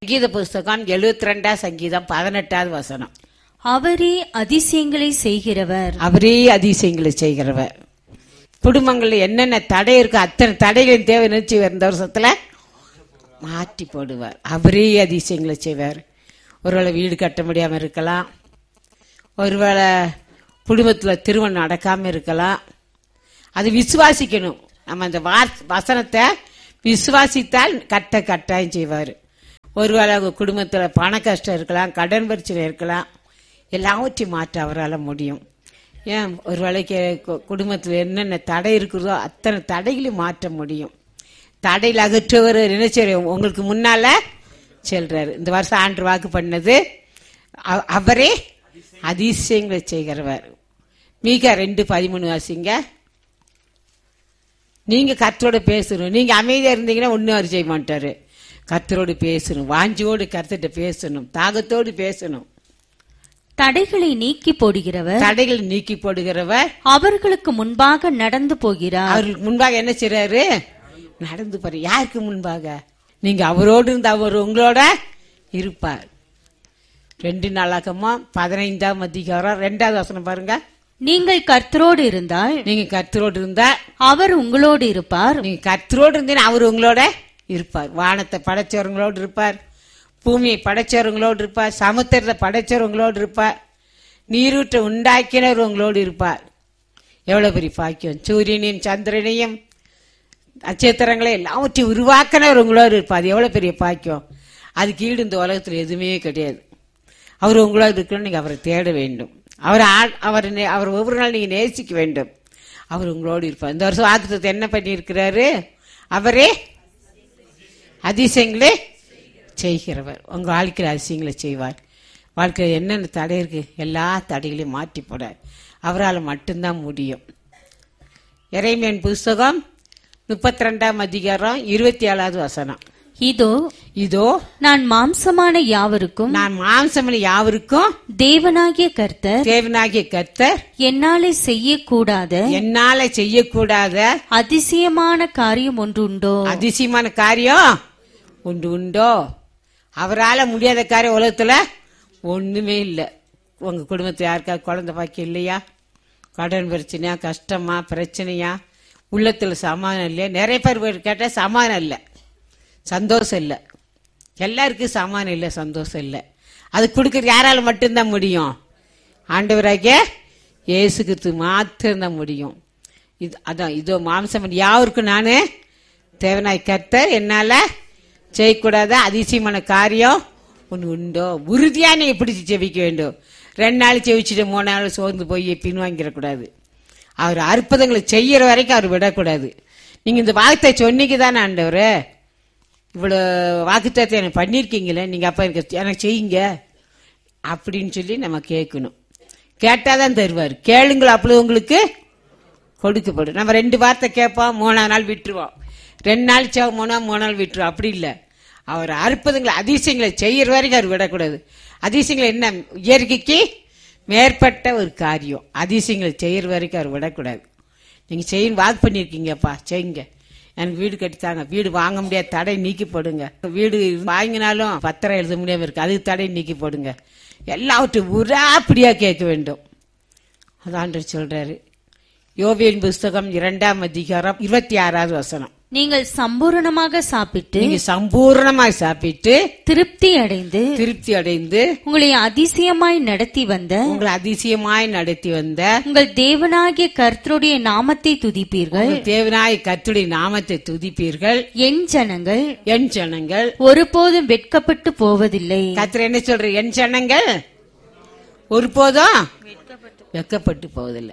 சங்கீத புஸ்தகம் எழுபத்தி ரெண்டாம் சங்கீதம் பதினெட்டாவது வசனம் அவரே அதிசயங்களை செய்கிறவர் அவரே அதிசயங்களை செய்கிறவர் குடும்பங்கள்ல என்னென்ன தடை இருக்கு அத்தனை தடைகளின் தேவை நினைச்சு இந்த வருஷத்துல மாற்றி போடுவார் அவரே அதிசயங்களை செய்வார் ஒருவேளை வீடு கட்ட முடியாம இருக்கலாம் ஒருவேளை குடும்பத்துல திருமணம் நடக்காம இருக்கலாம் அது விசுவாசிக்கணும் நம்ம அந்த வார்- வசனத்தை விசுவாசித்தால் கட்ட கட்டாயம் செய்வார் ஒருவேளை உங்க குடும்பத்துல பண கஷ்டம் இருக்கலாம் கடன் பிரச்சனை இருக்கலாம் எல்லாவற்றையும் மாற்ற அவரால் முடியும் ஏன் ஒரு வேளைக்கு கு- குடும்பத்துல என்னென்ன தடை இருக்கிறதோ அத்தனை தடைகளையும் மாற்ற முடியும் தடையில் அகற்றுவர் என்ன செய்றாரு? உங்களுக்கு முன்னால செல்றாரு இந்த வருஷம் ஆண்டு வாக்கு பண்ணது அ- அவரே அதிசயங்களை செய்கிறவர் மீக ரெண்டு பதிமூணு வாசிங்க நீங்க கர்த்தரோட பேசணும் நீங்க அமைதியா இருந்தீங்கன்னா ஒன்னும் அவர் செய்ய மாட்டாரு கர்த்தரோடு பேசணும் வாஞ்சியோடு கர்த்தர்கிட்ட பேசணும் தாகத்தோடு பேசணும் தடைகளை நீக்கி போடுகிறவர் தடைகளை நீக்கி போடுகிறவர் அவர்களுக்கு முன்பாக நடந்து போகிறார் அவர்களுக்கு முன்பாக என்ன செய்றாரு நடந்து பாரு யாருக்கு முன்பாக நீங்க அவரோடு இருந்து அவர் உங்களோட இருப்பார் ரெண்டு நாளாகமா பதினைந்தாம் அதிகாரம் ரெண்டாவது வசனம் பாருங்க நீங்கள் கர்த்தரோடு இருந்தால் நீங்க கர்த்தரோடு இருந்தா அவர் உங்களோடு இருப்பார் நீங்க கர்த்தரோடு இருந்தீங்கன்னா அவர் உங்களோட இருப்பார் வானத்தை படைச்சவங்களோடு இருப்பார் பூமியை படைச்சவங்களோடு இருப்பார் சமுத்திரத்தை படைச்சவங்களோடு இருப்பார் நீரூற்றை உண்டாக்கினவர் உங்களோடு இருப்பார் எவ்வளவு பெரிய பாக்கியம் சூரியனையும் சந்திரனையும் நட்சத்திரங்களை எல்லாவற்றையும் உருவாக்கினவர் உங்களோடு இருப்பார் அது எவ்வளவு பெரிய பாக்கியம் அதுக்கு ஈடு இந்த உலகத்தில் எதுவுமே கிடையாது அவர் உங்களோடு இருக்கணும் நீங்க அவரை தேட வேண்டும் அவர் அவர் நே- அவர் ஒவ்வொரு நாள் நீங்க நேசிக்க வேண்டும் அவர் உங்களோடு இருப்பார் இந்த வருஷம் வாக்குத்தத்தை என்ன பண்ணியிருக்கிறாரு அவரே அதிசயங்களே செய்கிறவர் உங்க வாழ்க்கையில் அதிசயங்களை செய்வார் வாழ்க்கையில் என்னென்ன தடை இருக்கு எல்லா தடைகளையும் மாற்றி போட அவரால் மட்டும்தான் முடியும் இறைமையன் புஸ்தகம் முப்பத்தி ரெண்டாம் அதிகாரம் இருபத்தி ஏழாவது வசனம் இதோ இதோ நான் மாம்சமான யாவருக்கும் நான் மாம்சமனை யாவருக்கும் தேவனாகிய கர்த்தர் தேவனாகிய கர்த்தர் என்னாலே செய்யக்கூடாத என்னால செய்யக்கூடாத அதிசயமான காரியம் ஒன்று உண்டோ அதிசயமான காரியம் உண்டு உண்டோ அவரால முடியாத காரியம் உலகத்துல ஒண்ணுமே இல்லை உங்க குடும்பத்துல யாருக்காவது குழந்தை பாக்கியம் இல்லையா கடன் பிரச்சனையா கஷ்டமா பிரச்சனையா உள்ளத்துல சமாதானம் இல்லையா நிறைய பேர் போய் கேட்டா சமாதானம் இல்லை சந்தோஷம் இல்லை எல்லாருக்கும் சமாதானம் இல்லை சந்தோஷம் இல்லை அது கொடுக்கறது யாரால மட்டும்தான் முடியும் ஆண்டவராகிய இயேசு கிறிஸ்து மாத்திரம்தான் முடியும் இது அதான் இதோ மாம்சம் யாருக்கும் நானு தேவனாய் கர்த்தர் என்னால செய்யக்கூடாத அதிசயமான காரியம் ஒன்று உண்டோ உறுதியா நீங்க பிடிச்சு ஜெபிக்க வேண்டும் ரெண்டு நாள் ஜெபிச்சுட்டு மூணு நாள் சோர்ந்து போய் பின்வாங்கிடக்கூடாது அவர் அற்புதங்களை செய்யற வரைக்கும் அவர் விடக்கூடாது நீங்க இந்த வார்த்தை சொன்னீங்க தானே ஆண்டவர் இவ்வளோ வாக்குத்தத்தை எனக்கு பண்ணியிருக்கீங்களே நீங்க அப்ப எனக்கு எனக்கு செய்யுங்க அப்படின்னு சொல்லி நம்ம கேட்கணும் கேட்டாதான் தருவார் கேளுங்கள் அப்பொழுது உங்களுக்கு கொடுக்கப்படும் நம்ம ரெண்டு வார்த்தை கேட்போம் மூணாவது நாள் விட்டுருவோம் ரெண்டு நாள் சேவ மூணா மூணு நாள் விட்டுருவோம் அப்படி இல்லை அவர் அற்புதங்களை அதிசயங்களை செய்யற வரைக்கும் அவர் விடக்கூடாது அதிசயங்கள் என்ன இயற்கைக்கு மேற்பட்ட ஒரு காரியம் அதிசயங்களை செய்யற வரைக்கும் அவர் விடக்கூடாது நீங்க செய்யணும் வாக்கு பண்ணியிருக்கீங்கப்பா செய்யுங்க எனக்கு வீடு கட்டித்தாங்க வீடு வாங்க முடியாத தடை நீக்கி போடுங்க வீடு வாங்கினாலும் பத்திரம் எழுத முடியாம இருக்கு அதுக்கு தடை நீக்கி போடுங்க எல்லாவற்றையும் உராப்படியா கேட்க வேண்டும் அதான் சொல்றாரு யோபியின் புஸ்தகம் இரண்டாம் அதிகாரம் இருபத்தி ஆறாவது வசனம் நீங்கள் சம்பூரணமாக சாப்பிட்டு நீங்க சம்பூர்ணமாய் சாப்பிட்டு திருப்தி அடைந்து திருப்தி அடைந்து உங்களை அதிசயமாய் நடத்தி வந்த உங்களை அதிசயமாய் நடத்தி வந்த உங்கள் தேவனாகிய கர்த்தருடைய நாமத்தை துதிப்பீர்கள் உங்கள் தேவனாய் கர்த்தருடைய நாமத்தை துதிப்பீர்கள் என் ஜனங்கள் என் ஜனங்கள் ஒருபோதும் வெட்கப்பட்டு போவதில்லை கர்த்தர் என்ன சொல்ற என் ஜனங்கள் ஒருபோதும் வெக்கப்பட்டு போவதில்லை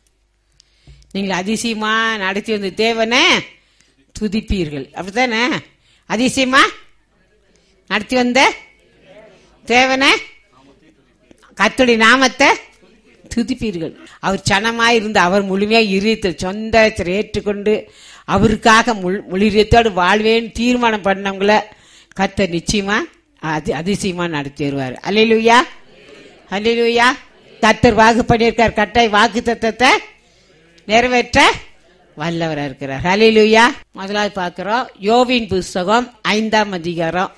நீங்கள் அதிசயமா நடத்தி வந்த தேவனை துதிப்பீர்கள் அப்படித்தானே அதிசயமா நடத்தி வந்த தேவனை கர்த்தருடைய நாமத்தை துதிப்பீர்கள் அவர் சனமாய் இருந்து அவர் முழுமையாக இருத்தல் சொந்த ஏற்றுக்கொண்டு அவருக்காக முழு முழுரியத்தோடு வாழ்வேன்னு தீர்மானம் பண்ணவங்கள கர்த்தர் நிச்சயமா அதி அதிசயமா நடத்தி வருவார் அல்லையிலுயா அல்லையிலுயா கர்த்தர் வாக்கு பண்ணியிருக்கார் கட்டாய் வாக்கு தத்தத்தை நிறைவேற்ற வல்லவரா இருக்கிறார் ஹalleluya முதலாவது பார்க்கிறோம் யோவின் புஸ்தகம் ஐந்தாம் அதிகாரம்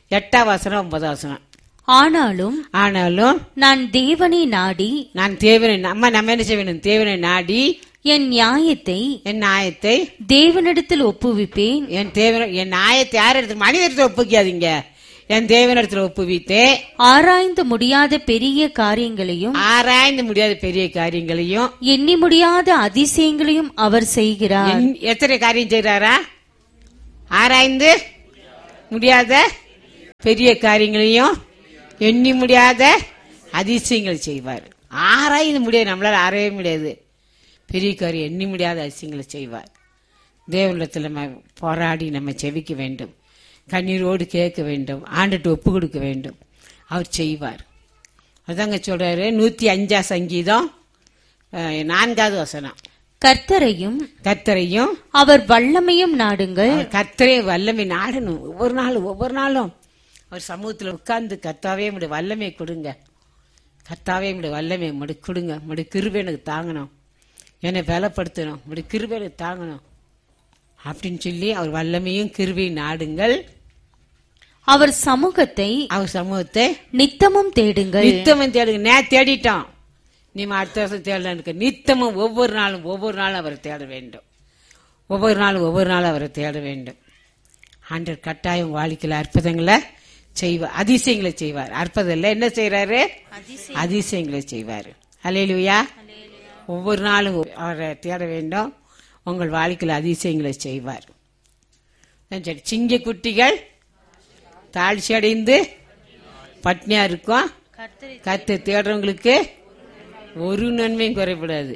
எட்டாம் வசனம் ஒன்பதாம் வசனம் ஆனாலும் ஆனாலும் நான் தேவனை நாடி நான் தேவனை நம்ம நம்ம என்ன செய்ய வேண்டும் தேவனை நாடி என் நியாயத்தை என் நியாயத்தை தேவனிடத்தில் ஒப்புவிப்பேன் என் தேவன என் நியாயத்தை யார் இடத்துல மனிதத்தில் ஒப்புக்காதீங்க என் தேவனிடத்தில் ஒப்புவித்தே ஆராய்ந்து முடியாத பெரிய காரியங்களையும் ஆராய்ந்து முடியாத பெரிய காரியங்களையும் எண்ணி முடியாத அதிசயங்களையும் அவர் செய்கிறார் என்- எத்தனை காரியம் செய்றாரா ஆராய்ந்து முடியாத பெரிய காரியங்களையும் எண்ணி முடியாத அதிசயங்கள் செய்வார் ஆராய்ந்து முடியாது நம்மளால ஆராய முடியாது பெரிய காரியம் எண்ணி முடியாத அதிசயங்களை செய்வார் தேவனிடத்தில் நம்ம போராடி நம்ம செவிக்க வேண்டும் கண்ணீரோடு கேட்க வேண்டும் ஆண்டுட்டு ஒப்பு கொடுக்க வேண்டும் அவர் செய்வார் அதாங்க சொல்றாரு நூத்தி அஞ்சா சங்கீதம் அஹ், நான்காவது வசனம் கர்த்தரையும் கத்தரையும் அவர் வல்லமையும் நாடுங்கள் அவர் கர்த்தரே வல்லமை நாடணும் ஒவ்வொரு நாளும் ஒவ்வொரு நாளும் அவர் சமூகத்தில் உட்கார்ந்து கர்த்தாவே முடி வல்லமை கொடுங்க கர்த்தாவே முடி வல்லமை முடி கொடுங்க முடி கிருபை எனக்கு தாங்கணும் என்னை பலப்படுத்தணும் முடி கிருபை எனக்கு தாங்கணும் அப்படின்னு சொல்லி அவர் வல்லமையும் கிருபையும் நாடுங்கள் அவர் சமூகத்தை அவர் சமூகத்தை நித்தமும் தேடுங்கள் நித்தமும் தேடுங்க நே தேடிட்டோம் நீ அடுத்த வருஷம் தேடலான்னு நித்தமும் ஒவ்வொரு நாளும் ஒவ்வொரு நாளும் அவரை தேட வேண்டும் ஒவ்வொரு நாளும் ஒவ்வொரு நாளும் அவரை தேட வேண்டும் ஆண்டவர் கட்டாயம் வாழ்க்கையில் அற்புதங்களை செய்வார் அதிசயங்களை செய்வார் அற்புதம் இல்லை என்ன செய்யறாரு அதிசயங்களை செய்வார் அலையிலுயா ஒவ்வொரு நாளும் அவரை தேட வேண்டும் உங்கள் வாழ்க்கையில் அதிசயங்களை செய்வார் அதான் சரி சிங்க குட்டிகள் தாழ்ச்சி அடைந்து பட்னியா இருக்கும் கத்து தேடுறவங்களுக்கு ஒரு நன்மையும் குறைபடாது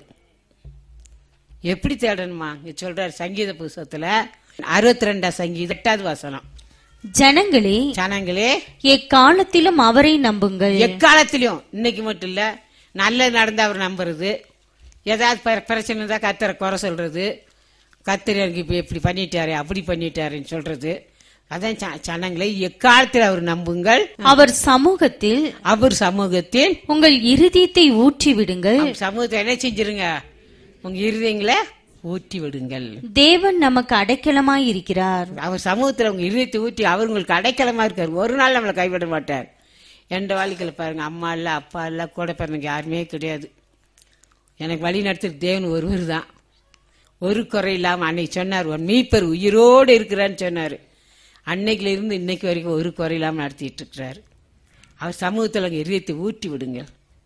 எப்படி தேடணுமா இங்க சொல்றாரு சங்கீத புஸ்தகத்துல அறுபத்தி ரெண்டாம் சங்கீதம் எட்டாவது வசனம் ஜனங்களே ஜனங்களே எக்காலத்திலும் அவரை நம்புங்கள் எக்காலத்திலும் இன்னைக்கு மட்டும் இல்ல நல்லது நடந்தா அவர் நம்புறது ஏதாவது பிர- பிரச்சனை இருந்தா கத்தரை குறை சொல்றது கத்தர் எனக்கு இப்ப இப்படி பண்ணிட்டாரு அப்படி பண்ணிட்டாருன்னு சொல்றது அதான் ஜ- ஜனங்களே எக்காலத்தில் அவர் நம்புங்கள் அவர் சமூகத்தில் அவர் சமூகத்தில் உங்கள் இருதயத்தை ஊற்றி விடுங்கள் அவர் சமூகத்தை என்ன செஞ்சிருங்க உங்க இருதயங்களை ஊற்றி விடுங்கள் தேவன் நமக்கு அடைக்கலமாய் இருக்கிறார் அவர் சமூகத்தில் உங்க இருதயத்தை ஊற்றி அவர் உங்களுக்கு அடைக்கலமா இருக்கார் ஒரு நாள் நம்மளை கைவிட மாட்டார் எந்த வாழ்க்கையில் பாருங்க அம்மா இல்ல அப்பா இல்ல கூட பிறந்தவங்க யாருமே கிடையாது எனக்கு வழி நடத்துற தேவன் ஒருவர் தான் ஒரு குறை இல்லாம அன்னைக்கு சொன்னார் உன் மீப்பர் உயிரோடு இருக்கிறான்னு சொன்னார் அன்னைக்குல இருந்து இன்னைக்கு வரைக்கும் ஒரு குறை இல்லாம நடத்திட்டு இருக்கிறாரு அவர் சமூகத்தில் உங்க இதயத்தை ஊற்றி விடுங்க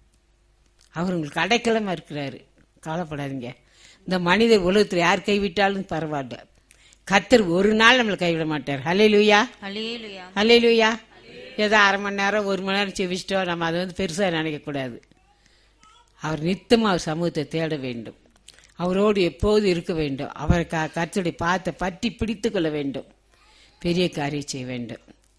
அவர் உங்களுக்கு அடைக்கலமா இருக்கிறாரு கவலைப்படாதீங்க இந்த மனிதர் உலகத்தில் யார் கைவிட்டாலும் பரவாயில்ல கத்தர் ஒரு நாள் நம்மளை கைவிட மாட்டார் ஹலே லூயா ஹலே லூயா ஏதோ அரை மணி நேரம் ஒரு மணி நேரம் செவிச்சிட்டோம் நம்ம அதை வந்து பெருசாக நினைக்கக்கூடாது அவர் நித்தம் அவர் சமூகத்தை தேட வேண்டும் அவரோடு எப்போது இருக்க வேண்டும் அவரை க கர்த்தருடைய பாத்தை பற்றி பிடித்து கொள்ள வேண்டும் பெரிய காரியம் செய்ய வேண்டும்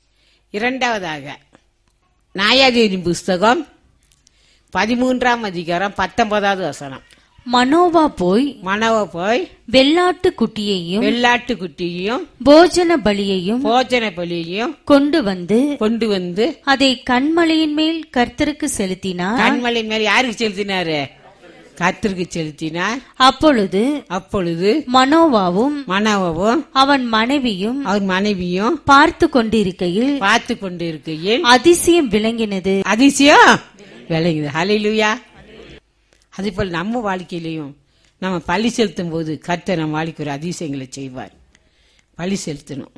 இரண்டாவதாக நாயாதேவின் புஸ்தகம் பதிமூன்றாம் அதிகாரம் பத்தொன்பதாவது வசனம் மனோவா போய் மனவ போய் வெள்ளாட்டு குட்டியையும் வெள்ளாட்டு குட்டியையும் போஜன பலியையும் போஜன பலியையும் கொண்டு வந்து கொண்டு வந்து அதை கண்மலையின் மேல் கர்த்தருக்கு செலுத்தினார் கண்மலை மேல யாருக்கு செலுத்தினாரு கத்திற்கு செலுத்தினார் அப்பொழுது அப்பொழுது மனோவாவும் மனவவும் அவன் மனைவியும் அவர் மனைவியும் பார்த்து கொண்டிருக்கையில் பார்த்து கொண்டு இருக்கையில் அதிசயம் விளங்கினது அதிசயம் விளங்குது ஹalleluya அதே போல் நம்ம வாழ்க்கையிலையும் நம்ம பழி செலுத்தும் போது கர்த்தர் நம்ம வாழ்க்கை ஒரு அதிசயங்களை செய்வார் பழி செலுத்தணும்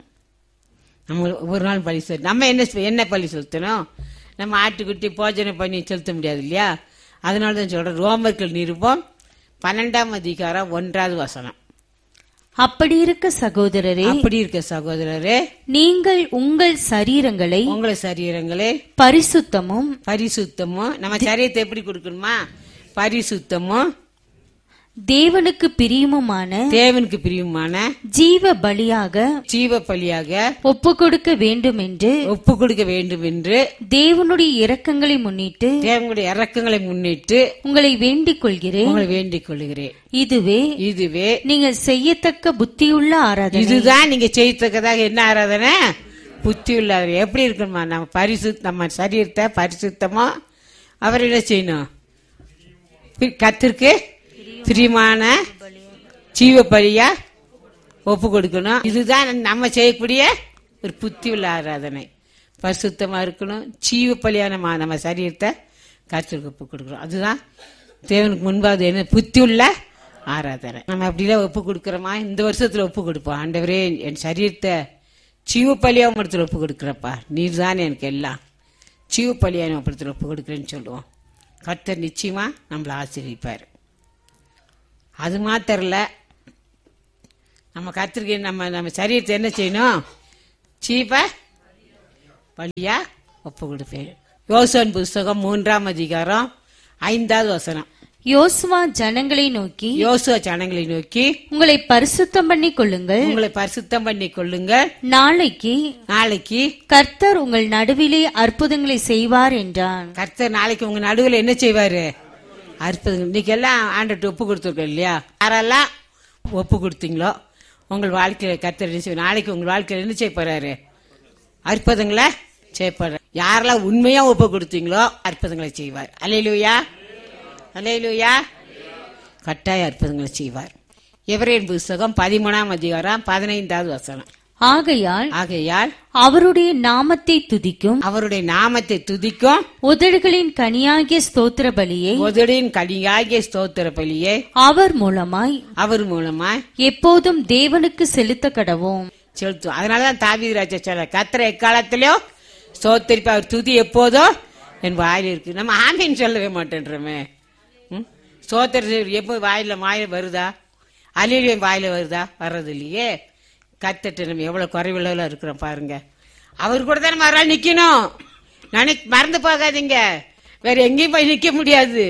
நம்ம ஒரு நாள் பழி செலுத்த நம்ம என்ன செ- என்ன பழி செலுத்தணும் நம்ம ஆட்டுக்குட்டி போஜனை பண்ணி செலுத்த முடியாது இல்லையா அதனால தான் சொல்றேன் ரோமர்கள் நிருபம் பன்னெண்டாம் அதிகாரம் ஒன்றாவது வசனம் அப்படி இருக்க சகோதரரே அப்படி இருக்க சகோதரரே நீங்கள் உங்கள் சரீரங்களை உங்களை சரீரங்களே பரிசுத்தமும் பரிசுத்தமும் நம்ம சரீரத்தை எப்படி கொடுக்கணுமா பரிசுத்தமும் தேவனுக்கு பிரியமுமான தேவனுக்கு பிரியமான ஜீவ பலியாக ஜீவ பலியாக ஒப்பு கொடுக்க வேண்டும் என்று ஒப்பு கொடுக்க வேண்டும் என்று தேவனுடைய இரக்கங்களை முன்னிட்டு தேவனுடைய இறக்கங்களை முன்னிட்டு உங்களை வேண்டிக் கொள்கிறேன் உங்களை வேண்டிக் கொள்கிறேன் இதுவே இதுவே நீங்கள் செய்யத்தக்க புத்தியுள்ள ஆராதனை இதுதான் நீங்க செய்யத்தக்கதாக என்ன ஆராதனை புத்தி உள்ளவர் எப்படி இருக்கணுமா நம்ம பரிசு நம்ம சரீரத்தை பரிசுத்தமா அவர் என்ன செய்யணும் பி- கர்த்தருக்கு பிரியமான ஜீவ பலியா ஒப்பு கொடுக்கணும் இதுதான் நம்ம செய்யக்கூடிய ஒரு புத்தி உள்ள ஆராதனை பரிசுத்தமா இருக்கணும் ஜீவ பலியான மா- நம்ம சரீரத்தை கர்த்தருக்கு ஒப்பு கொடுக்குறோம் அதுதான் தேவனுக்கு முன்பாவது என்ன புத்தி உள்ள ஆராதனை நம்ம அப்படிலாம் ஒப்பு கொடுக்குறோமா இந்த வருஷத்துல ஒப்பு கொடுப்போம் ஆண்டவரே என் சரீரத்தை ஜீவ பலியா இடத்துல ஒப்பு கொடுக்குறப்பா நீர் தான் எனக்கு எல்லாம் ஜீவ பலியான இடத்துல ஒப்பு கொடுக்குறேன்னு சொல்லுவோம் கர்த்தர் நிச்சயமா நம்மளை ஆசீர்விப்பார் அது மாத்திரம் இல்ல நம்ம கத்திரிக்கை நம்ம நம்ம சரீரத்தை என்ன செய்யணும் சீப்ப பலியா ஒப்பு கொடுப்பேன் யோசன் புஸ்தகம் மூன்றாம் அதிகாரம் ஐந்தாவது வசனம் யோசுவா ஜனங்களை நோக்கி யோசுவ ஜனங்களை நோக்கி உங்களை பரிசுத்தம் பண்ணி கொள்ளுங்கள் உங்களை பரிசுத்தம் பண்ணி கொள்ளுங்க நாளைக்கு நாளைக்கு கர்த்தர் உங்கள் நடுவிலே அற்புதங்களை செய்வார் என்றான் கர்த்தர் நாளைக்கு உங்க நடுவில் என்ன செய்வாரு அற்புதம் இன்னைக்கு எல்லாம் ஆண்டுட்டு ஒப்பு கொடுத்துருக்கோம் இல்லையா யாரெல்லாம் ஒப்பு கொடுத்தீங்களோ உங்கள் வாழ்க்கையில கர்த்தர் என்ன செய்வார் நாளைக்கு உங்கள் வாழ்க்கையில என்ன செய்ய போறாரு அற்புதங்களை செய்ய போறாரு யாரெல்லாம் உண்மையா ஒப்பு கொடுத்தீங்களோ அற்புதங்களை செய்வார் அலையிலுயா அலையிலுயா கட்டாய அற்புதங்களை செய்வார் எவரேன் புஸ்தகம் பதிமூணாம் அதிகாரம் பதினைந்தாவது வசனம் ஆகையால் ஆகையால் அவருடைய நாமத்தை துதிக்கும் அவருடைய நாமத்தை துதிக்கும் உதடுகளின் கனியாகிய ஸ்தோத்திர பலியை உதடின் கடியாகிய ஸ்தோத்திர பலியை அவர் மூலமாய் அவர் மூலமா எப்போதும் தேவனுக்கு செலுத்த கடவோம் செலுத்தும் அதனாலதான் தாவீது ராஜா சொல்ல கத்திர எக்காலத்திலயும் ஸ்தோத்திரிப்பு அவர் துதி எப்போதும் என் வாயில் இருக்கு நம்ம ஆமீன் சொல்லவே மாட்டேன்றமே ம்? ஸ்தோத்திர எப்போ வாயில வாயில வருதா அலிலியும் வாயில வருதா வர்றது இல்லையே கத்துட்டு நம்ம எவ்வளவு குறைவுள்ள இருக்கிறோம் பாருங்க அவர் கூட தான் நம்ம ஒரு ஆள் நிக்கணும் நினை மறந்து போகாதீங்க வேற எங்கேயும் போய் நிக்க முடியாது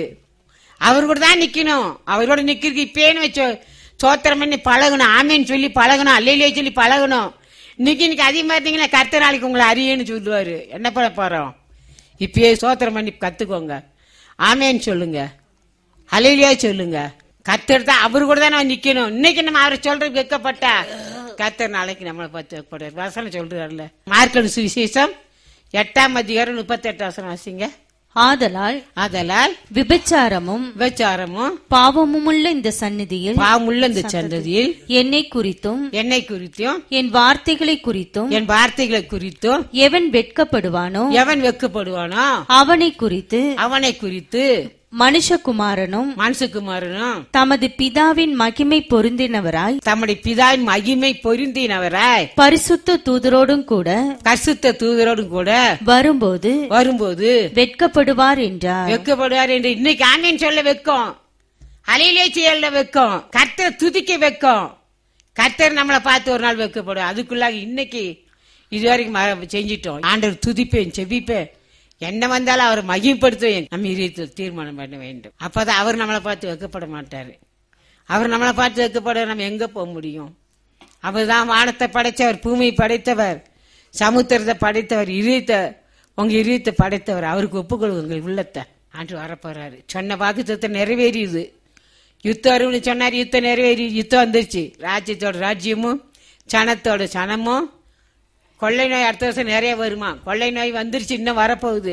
அவர் கூட தான் நிக்கணும் அவரோட நிக்கிறதுக்கு இப்பேன்னு வச்சோ சோத்திரம் பண்ணி பழகணும் ஆமேன்னு சொல்லி பழகணும் அல்லையிலே சொல்லி பழகணும் இன்னைக்கு இன்னைக்கு அதிகமா இருந்தீங்கன்னா கர்த்தர் நாளைக்கு உங்களை அறியன்னு சொல்லுவாரு என்ன பண்ண போறோம் இப்பயே சோத்திரம் பண்ணி கத்துக்கோங்க ஆமேன்னு சொல்லுங்க அலையிலேயே சொல்லுங்க கத்தர் தான் அவரு கூட தான் நம்ம நிக்கணும் இன்னைக்கு நம்ம அவரை சொல்றது வைக்கப்பட்டா கத்தர் நாளைக்கு நம்மளை பார்த்து வைக்கப்படுறாரு வசனம் சொல்றாருல மார்க்கடு சுவிசேஷம் எட்டாம் அதிகாரம் முப்பத்தி எட்டு வசனம் வாசிங்க ஆதலால் ஆதலால் விபச்சாரமும் விபச்சாரமும் பாவமுமுள்ள இந்த சந்நிதியில் பாவமுள்ள இந்த சந்ததியில் என்னை குறித்தும் என்னை குறித்தும் என் வார்த்தைகளை குறித்தும் என் வார்த்தைகளை குறித்தும் எவன் வெட்கப்படுவானோ எவன் வெட்கப்படுவானோ அவனை குறித்து அவனை குறித்து மனுஷகுமாரனும் மனசுக்குமாரனும் தமது பிதாவின் மகிமை பொருந்தினவராய் தம்முடைய பிதாவின் மகிமை பொருந்தினவராய் பரிசுத்த தூதரோடும் கூட கசுத்த தூதரோடும் கூட வரும்போது வரும்போது வெட்கப்படுவார் என்றார் வெட்கப்படுவார் என்று இன்னைக்கு ஆமீன் சொல்ல வைக்கும் அலையிலே செயல்ல வைக்கும் கர்த்தர் துதிக்க வைக்கும் கர்த்தர் நம்மளை பார்த்து ஒரு நாள் வைக்கப்படும் அதுக்குள்ளாக இன்னைக்கு இதுவரைக்கும் ம- செஞ்சிட்டோம் ஆண்டவர் துதிப்பேன் செபிப்பேன் என்ன வந்தாலும் அவர் மகிமைப்படுத்துவேன் நம்ம இதயத்தில் தீர்மானம் பண்ண வேண்டும் அப்பதான் அவர் நம்மளை பார்த்து வைக்கப்பட மாட்டாரு அவர் நம்மளை பார்த்து வைக்கப்பட நம்ம எங்க போக முடியும் அவர்தான் வானத்தை படைத்தவர் பூமியை படைத்தவர் சமுத்திரத்தை படைத்தவர் இதயத்தை உங்க இதயத்தை படைத்தவர் அவருக்கு ஒப்புக்கொள்ளுங்க உங்கள் உள்ளத்தை ஆண்டு வரப்போறாரு சொன்ன வாக்குத்தத்தை நிறைவேறியுது யுத்தம் வரும்னு சொன்னார் யுத்தம் நிறைவேறி யுத்தம் வந்துருச்சு ராஜ்யத்தோட ராஜ்யமும் சனத்தோட சனமும் கொள்ளை நோய் அடுத்த வருஷம் நிறைய வருமா கொள்ளை நோய் வந்துருச்சு இன்னும் வரப்போகுது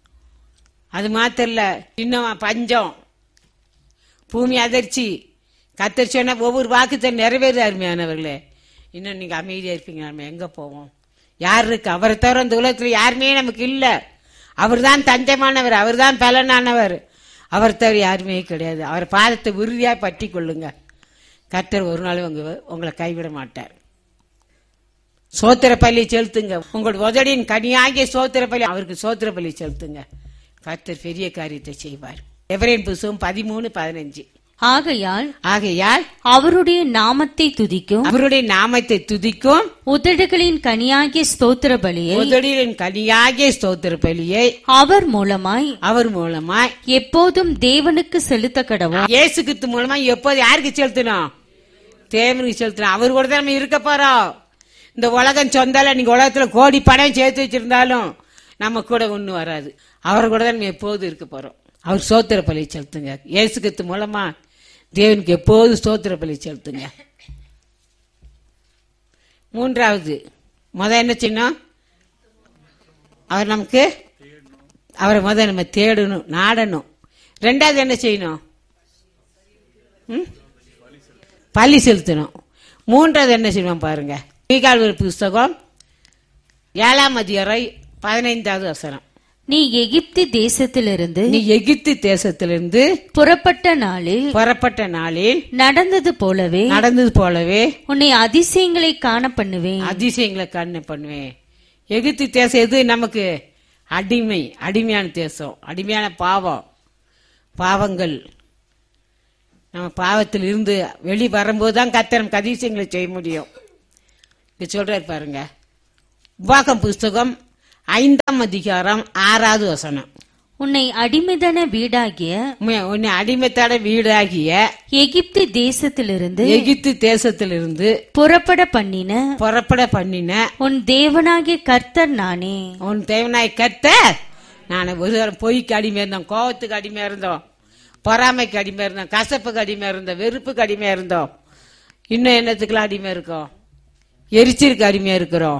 அது மாத்திரம் இல்ல இன்னும் பஞ்சம் பூமி அதிர்ச்சி கத்தர் சொன்ன ஒவ்வொரு வாக்குத்தை நிறைவேறு அருமையானவர்களே இன்னும் நீங்க அமைதியா இருப்பீங்க நம்ம எங்க போவோம் யார் இருக்கு அவரை தவிர இந்த உலகத்துல யாருமே நமக்கு இல்ல அவர்தான் தஞ்சமானவர் அவர்தான் பலனானவர் அவர் தவிர யாருமே கிடையாது அவர் பாதத்தை உறுதியா பற்றி கொள்ளுங்க கர்த்தர் ஒரு நாள் உங்க உங்களை கைவிட மாட்டார் சோத்திர பள்ளி செலுத்துங்க உங்களோட உதடியின் கனியாகிய சோத்திர பள்ளி அவருக்கு சோத்திர பள்ளி செலுத்துங்க கர்த்தர் பெரிய காரியத்தை செய்வார் எவரேன் புஸ்தகம் பதிமூணு பதினஞ்சு ஆகையால் ஆகையால் அவருடைய நாமத்தை துதிக்கும் அவருடைய நாமத்தை துதிக்கும் உதடுகளின் கனியாகிய ஸ்தோத்திர பலியை உதடியின் கனியாகிய ஸ்தோத்திர பலியை அவர் மூலமாய் அவர் மூலமாய் எப்போதும் தேவனுக்கு செலுத்த கடவோம் இயேசு கிறிஸ்து மூலமா எப்போது யாருக்கு செலுத்தணும் தேவனுக்கு செலுத்தணும் அவர் கூட தான் நம்ம இருக்க போறோம் இந்த உலகம் சொந்தால நீங்க உலகத்துல கோடி பணம் சேர்த்து வச்சிருந்தாலும் நம்ம கூட ஒண்ணும் வராது அவர் கூட தான் நம்ம எப்போதும் இருக்க போறோம் அவர் சோத்திர பலி செலுத்துங்க இயேசு கிறிஸ்து மூலமா தேவனுக்கு எப்போது சோத்திர பலி செலுத்துங்க மூன்றாவது முத என்ன செய்யணும் அவர் நமக்கு அவரை முத நம்ம தேடணும் நாடணும் ரெண்டாவது என்ன செய்யணும் ம்? பள்ளி செலுத்தணும் மூன்றாவது என்ன செய்வோம் பாருங்க மீகால் புஸ்தகம் ஏழாம் அதிகாரம் பதினைந்தாவது வசனம் நீ எகிப்து தேசத்திலிருந்து நீ எகிப்து தேசத்திலிருந்து புறப்பட்ட நாளில் புறப்பட்ட நாளில் நடந்தது போலவே நடந்தது போலவே உன்னை அதிசயங்களை காண பண்ணுவேன் அதிசயங்களை கண்ணு பண்ணுவேன் எகிப்து தேசம் எது நமக்கு அடிமை அடிமையான தேசம் அடிமையான பாவம் பாவங்கள் நம்ம பாவத்தில் இருந்து வெளி வரும்போது தான் கத்த நமக்கு அதிசயங்களை செய்ய முடியும் இது சொல்றாரு பாருங்க உபாகம் புஸ்தகம் ஐந்தாம் அதிகாரம் ஆறாவது வசனம் உன்னை அடிமைதன வீடாகிய உம்மை- உன்னை அடிமைத்தட வீடாகிய எகிப்து தேசத்திலிருந்து எகிப்து தேசத்திலிருந்து புறப்பட பண்ணின புறப்பட பண்ணின உன் தேவனாகிய கர்த்தர் நானே உன் தேவனாய் கத்த நான் ஒரு தரம் பொய்க்கு அடிமையா இருந்தோம் கோவத்துக்கு அடிமையா இருந்தோம் பொறாமைக்கு அடிமையா இருந்தோம் கசப்புக்கு அடிமையா இருந்தோம் வெறுப்புக்கு அடிமையா இருந்தோம் இன்னும் என்னத்துக்குலாம் அடிமையா இருக்கோம் எரிச்சிருக்கு அடிமையா இருக்கிறோம்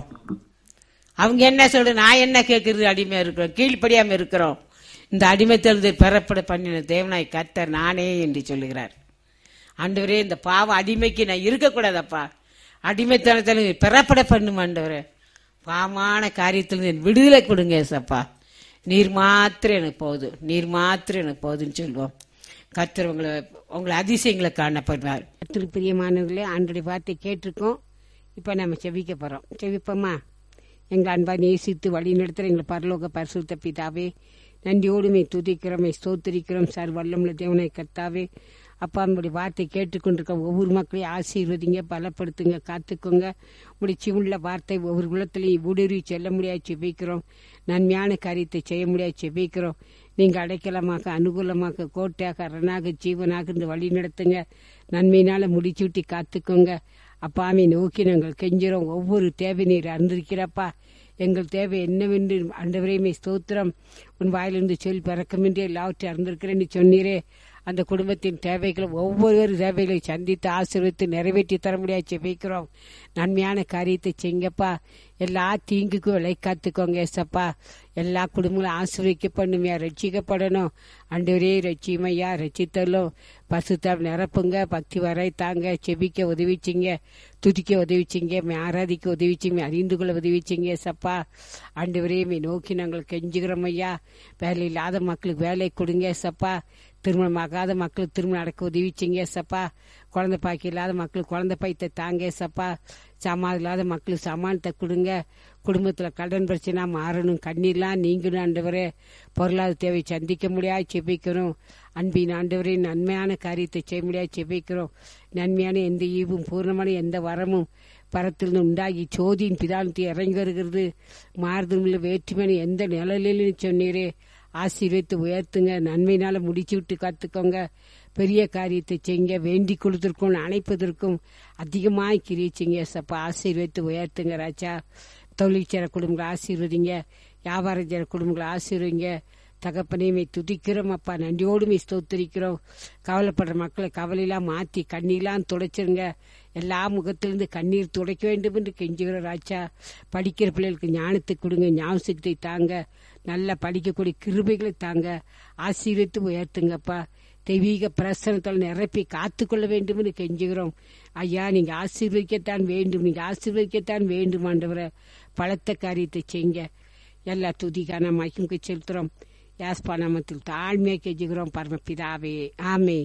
அவங்க என்ன சொல்ற நான் என்ன கேட்கறது அடிமையா இருக்கிறோம் கீழ்ப்படியாம இருக்கிறோம் இந்த அடிமைத்திலிருந்து பெறப்பட பண்ணின தேவனாய் கர்த்தர் நானே என்று சொல்லுகிறார் ஆண்டவரே இந்த பாவ அடிமைக்கு நான் இருக்கக்கூடாதப்பா அடிமைத்தனத்தில் பெறப்பட பண்ணும் ஆண்டவரே பாவமான காரியத்தில் என் விடுதலை கொடுங்க ஏசப்பா நீர் மாத்திரம் எனக்கு போதும் நீர் மாத்திரம் எனக்கு போதுன்னு சொல்லுவோம் கர்த்தர் உங்களை உங்களை அதிசயங்களை காணப்படுவார் கர்த்தருக்கு பிரியமானவர்களே ஆண்டுடைய வார்த்தை கேட்டிருக்கோம் இப்போ நம்ம செவிக்க போகிறோம் செவிப்போமா எங்கள் அன்பா நேசித்து வழி நடத்துகிற எங்கள் பரலோக பரிசுத்த பிதாவே நன்றியோடுமே துதிக்கிறோமே ஸ்தோத்திரிக்கிறோம் சார் வல்லமுள்ள தேவனை கர்த்தாவே அப்பா நம்முடைய வார்த்தை கேட்டுக்கொண்டிருக்க ஒவ்வொரு மக்களையும் ஆசீர்வதிங்க பலப்படுத்துங்க காத்துக்கோங்க உடைய சிவுள்ள வார்த்தை ஒவ்வொரு குலத்திலையும் ஊடுருவி செல்ல முடியாது செபிக்கிறோம் நன்மையான காரியத்தை செய்ய முடியாது செபிக்கிறோம் நீங்கள் அடைக்கலமாக அனுகூலமாக கோட்டையாக அரணாக ஜீவனாக இருந்து வழி நடத்துங்க நன்மையினால முடிச்சு விட்டு காத்துக்கோங்க அப்பாமை நோக்கி நாங்கள் கெஞ்சிரோம் ஒவ்வொரு தேவை நீர் அறிந்திருக்கிறப்பா எங்கள் தேவை என்னவென்று அண்டவரையுமே ஸ்தோத்திரம் உன் வாயிலிருந்து சொல் பிறக்கமின்றி எல்லாவற்றையும் அறிந்திருக்கிறேன்னு சொன்னீரே அந்த குடும்பத்தின் தேவைகளை ஒவ்வொரு தேவைகளை சந்தித்து ஆசீர்வித்து நிறைவேற்றி தர முடியாது செபிக்கிறோம் நன்மையான காரியத்தை செய்யுங்கப்பா எல்லா தீங்குக்கும் விலை காத்துக்கோங்க ஏசப்பா எல்லா குடும்பங்களும் ஆசீர்விக்கப்படணுமையா ரட்சிக்கப்படணும் அண்டவரே ரட்சிமையா ரட்சித்தலும் பசுத்தால் நிரப்புங்க பக்தி வரை தாங்க செபிக்க உதவிச்சிங்க துதிக்க உதவிச்சிங்க மே ஆராதிக்க உதவிச்சிங்க அறிந்து கொள்ள உதவிச்சிங்க ஏசப்பா ஆண்டவரே மே நோக்கி நாங்கள் கெஞ்சுகிறோம் ஐயா வேலை இல்லாத மக்களுக்கு வேலை கொடுங்க ஏசப்பா திருமணம் ஆகாத மக்களுக்கு திருமணம் நடக்க உதவிச்சிங்க ஏசப்பா குழந்தை பாக்கி இல்லாத மக்களுக்கு குழந்தை பைத்தை தாங்க ஏசப்பா சாமான் இல்லாத மக்களுக்கு சாமானத்தை கொடுங்க குடும்பத்தில் கடன் பிரச்சனை மாறணும் கண்ணீர்லாம் நீங்கணும் ஆண்டவரே பொருளாதார தேவை சந்திக்க முடியாது செபிக்கிறோம் அன்பின் ஆண்டவரே நன்மையான காரியத்தை செய்ய முடியாது செபிக்கிறோம் நன்மையான எந்த ஈவும் பூர்ணமான எந்த வரமும் பரத்திலிருந்து உண்டாகி சோதியின் பிதானத்தை இறங்கி வருகிறது மாறுதல் வேற்றுமையான எந்த நிழலிலும் சொன்னீரே ஆசீர்வித்து உயர்த்துங்க நன்மையினால முடிச்சு விட்டு காத்துக்கோங்க பெரிய காரியத்தை செய்யுங்க வேண்டி கொடுத்திருக்கும் அணைப்பதற்கும் அதிகமாக கிரிச்சிங்க சப்பா ஆசீர்வித்து உயர்த்துங்க ராஜா தொழிற்சர குடும்பங்களை ஆசீர்வதிங்க வியாபாரச்சர குடும்பங்களை ஆசீர்வதிங்க தகப்பனையுமே துதிக்கிறோம் அப்பா நன்றியோடுமே ஸ்தோத்திரிக்கிறோம் கவலைப்படுற மக்களை கவலையெல்லாம் மாற்றி கண்ணீர்லாம் துடைச்சிருங்க எல்லா முகத்திலிருந்து கண்ணீர் துடைக்க வேண்டும் என்று கெஞ்சுகிற ராஜா படிக்கிற பிள்ளைகளுக்கு ஞானத்தை கொடுங்க ஞாபகத்தை தாங்க நல்லா படிக்கக்கூடிய கிருபைகளை தாங்க ஆசீர்வித்து உயர்த்துங்கப்பா தெய்வீக பிரசனத்தால் நிரப்பி காத்துக்கொள்ள வேண்டும் என்று கெஞ்சுகிறோம் ஐயா நீங்க ஆசீர்வதிக்கத்தான் வேண்டும் நீங்க ஆசீர்வதிக்கத்தான் வேண்டும் ஆண்டவரை பலத்த காரியத்தை செய்யுங்க எல்லா துதிக்கான மகிமுக்கு செலுத்துறோம் யாஸ்பா நாமத்தில் தாழ்மையை கெஞ்சுகிறோம் பரமபிதாவே ஆமே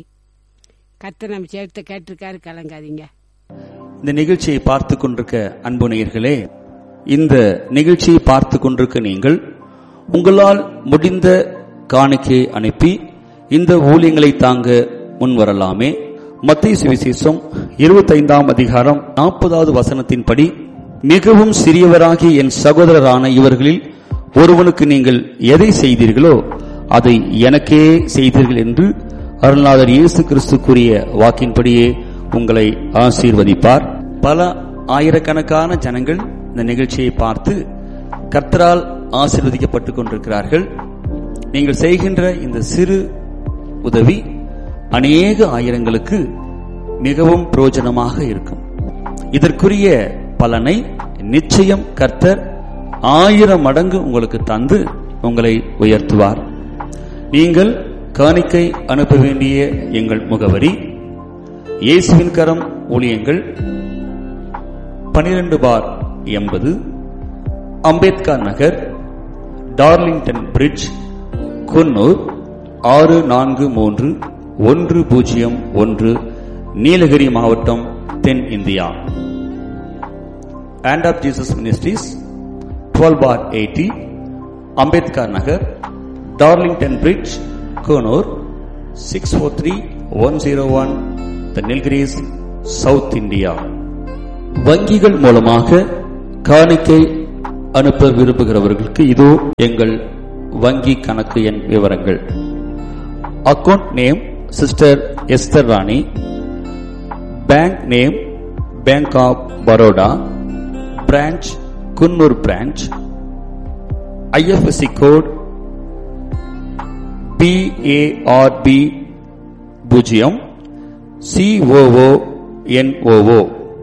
கத்த நம்ம சேர்த்த கேட்டிருக்காரு கலங்காதீங்க இந்த நிகழ்ச்சியை பார்த்து கொண்டிருக்க அன்பு நேயர்களே இந்த நிகழ்ச்சியை பார்த்து கொண்டிருக்க நீங்கள் உங்களால் முடிந்த காணிக்கை அனுப்பி இந்த ஊழியங்களை தாங்க முன்வரலாமே மத்திய சுவிசேஷம் இருபத்தைந்தாம் அதிகாரம் நாற்பதாவது வசனத்தின்படி மிகவும் சிறியவராகிய என் சகோதரரான இவர்களில் ஒருவனுக்கு நீங்கள் எதை செய்தீர்களோ அதை எனக்கே செய்தீர்கள் என்று அருள்நாதர் இயேசு கிறிஸ்து கூறிய வாக்கின்படியே உங்களை ஆசீர்வதிப்பார் பல ஆயிரக்கணக்கான ஜனங்கள் இந்த நிகழ்ச்சியை பார்த்து கர்த்தரால் ஆசீர்வதிக்கப்பட்டுக் கொண்டிருக்கிறார்கள் நீங்கள் செய்கின்ற இந்த சிறு உதவி அநேக ஆயிரங்களுக்கு மிகவும் பிரயோஜனமாக இருக்கும் இதற்குரிய பலனை நிச்சயம் கர்த்தர் ஆயிரம் மடங்கு உங்களுக்கு தந்து உங்களை உயர்த்துவார் நீங்கள் காணிக்கை அனுப்ப வேண்டிய எங்கள் முகவரி இயேசுவின் கரம் ஊழியங்கள் பனிரெண்டு பார் எண்பது அம்பேத்கர் நகர் டார்லிங்டன் பிரிட்ஜ் குன்னூர் ஆறு நான்கு மூன்று ஒன்று பூஜ்ஜியம் ஒன்று நீலகிரி மாவட்டம் தென் India and of Jesus Ministries, 12 bar 80, Ambedkar Nagar, Darlington Bridge, Konur, 643-101, The Nilgiris, South India. வங்கிகள் மூலமாக காணிக்கை அனுப்ப விரும்புகிறவர்களுக்கு இதோ எங்கள் வங்கி கணக்கு எண் விவரங்கள் account name sister Esther Rani bank name bank of Baroda branch Coonoor branch IFSC code B A R B பூஜ்ஜியம் சிஓஓ என்ஓஓ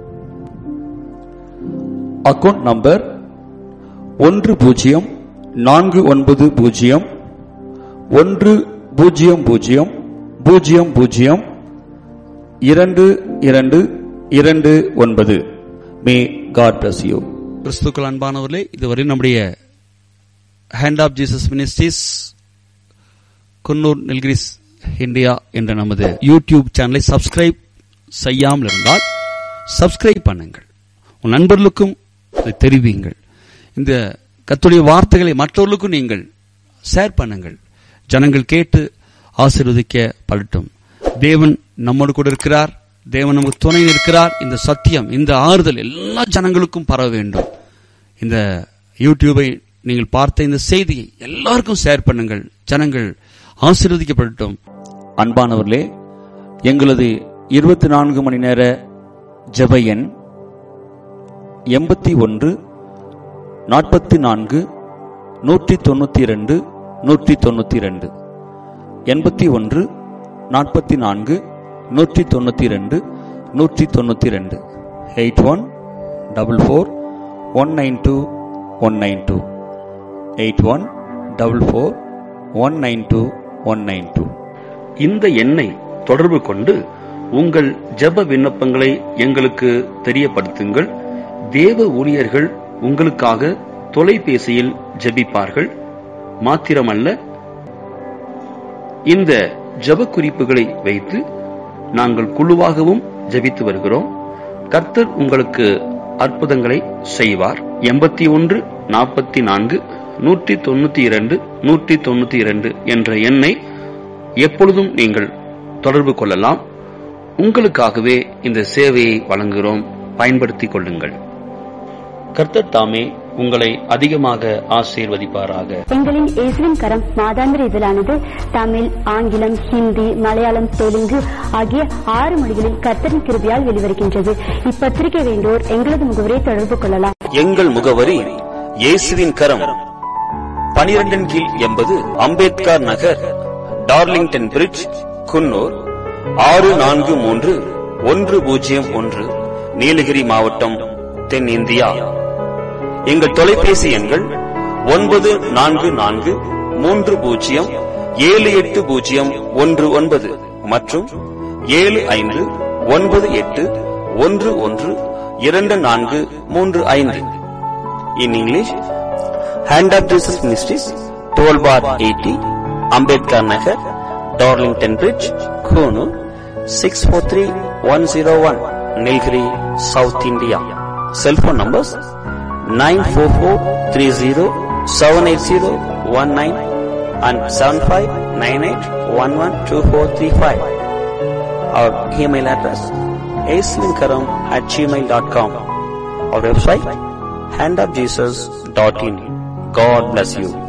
அக்கவுண்ட் நம்பர் ஒன்று பூஜ்ஜியம் நான்கு ஒன்பது பூஜ்ஜியம் ஒன்று பூஜ்ஜியம் பூஜ்ஜியம் பூஜ்ஜியம் பூஜ்ஜியம் இரண்டு இரண்டு இரண்டு ஒன்பது மே காட் பிளஸ் யூ கிறிஸ்துக்கள் அன்பானவர்களே இதுவரை நம்முடைய hand of Jesus ministries Coonoor Nilgiris India என்ற நமது யூடியூப் சேனலை சப்ஸ்கிரைப் செய்யாமல் இருந்தால் சப்ஸ்கிரைப் பண்ணுங்கள் உன் நண்பர்களுக்கும் இதை தெரிவியுங்கள் இந்த கத்துடைய வார்த்தைகளை மற்றவர்களுக்கும் நீங்கள் ஷேர் பண்ணுங்கள் ஜனங்கள் கேட்டு ஆசீர்வதிக்க படட்டும் தேவன் நம்மோடு கூட இருக்கிறார் தேவன் நமக்கு துணை இருக்கிறார் இந்த சத்தியம் இந்த ஆறுதல் எல்லா ஜனங்களுக்கும் பரவ வேண்டும் இந்த யூடியூபை நீங்கள் பார்த்த இந்த செய்தியை எல்லாருக்கும் ஷேர் பண்ணுங்கள் ஜனங்கள் ஆசீர்வதிக்கப்படட்டும் அன்பானவர்களே எங்களது இருபத்தி நான்கு மணி நேர ஜெப எண் எண்பத்தி ஒன்று நாற்பத்தி நான்கு நூற்றி தொண்ணூற்றி ரெண்டு நூற்றி தொண்ணூற்றி ரெண்டு எண்பத்தி ஒன்று நாற்பத்தி நான்கு நூற்றி தொண்ணூற்றி ரெண்டு நூற்றி தொண்ணூற்றி ரெண்டு eight one double four one nine two one nine two eight one double four one nine two one nine two இந்த எண்ணை தொடர்பு கொண்டு உங்கள் ஜெப விண்ணப்பங்களை எங்களுக்கு தெரியப்படுத்துங்கள் தேவ ஊழியர்கள் உங்களுக்காக தொலைபேசியில் ஜெபிப்பார்கள் மாத்திரமல்ல இந்த ஜெப குறிப்புகளை வைத்து நாங்கள் குழுவாகவும் ஜெபித்து வருகிறோம் கர்த்தர் உங்களுக்கு அற்புதங்களை செய்வார் எண்பத்தி ஒன்று நாற்பத்தி நான்கு நூற்றி தொண்ணூத்தி இரண்டு நூற்றி தொண்ணூத்தி இரண்டு என்ற எண்ணை எப்பொழுதும் நீங்கள் தொடர்பு கொள்ளலாம் உங்களுக்காகவே இந்த சேவையை வழங்குகிறோம் பயன்படுத்திக் கொள்ளுங்கள் கர்த்தர் தாமே உங்களை அதிகமாக ஆசீர்வதிப்பாராக எங்களின் இயேசுவின் கரம் மாதாந்திர இதழானது தமிழ் ஆங்கிலம் ஹிந்தி மலையாளம் தெலுங்கு ஆகிய ஆறு மொழிகளில் கர்த்தரின் கிருபையால் வெளிவருகின்றது இப்பத்திரிகை வேண்டோர் எங்களது முகவரை தொடர்பு கொள்ளலாம் எங்கள் முகவரி இயேசுவின் கரம் பனிரெண்டின் கீழ் எண்பது அம்பேத்கர் நகர் டார்லிங்டன் பிரிட்ஜ் குன்னூர் ஆறு நான்கு மூன்று ஒன்று பூஜ்ஜியம் ஒன்று நீலகிரி மாவட்டம் தென் இந்தியா எங்கள் தொலைபேசி எண்கள் ஒன்பது நான்கு நான்கு மூன்று பூஜ்ஜியம் ஏழு எட்டு பூஜ்ஜியம் ஒன்று ஒன்பது மற்றும் ஏழு ஐந்து ஒன்பது எட்டு ஒன்று ஒன்று இரண்டு நான்கு மூன்று ஐந்து in English hand of Jesus ministries twelve bar eighty Ambedkar Nagar Darlington Bridge Coonoor six four three one zero one Nilgiri south India cellphone numbers nine four four three zero seven eight zero one nine and seven five nine eight one one two four three five our email address asminkaram at gmail.com our website handofjesus.in god bless you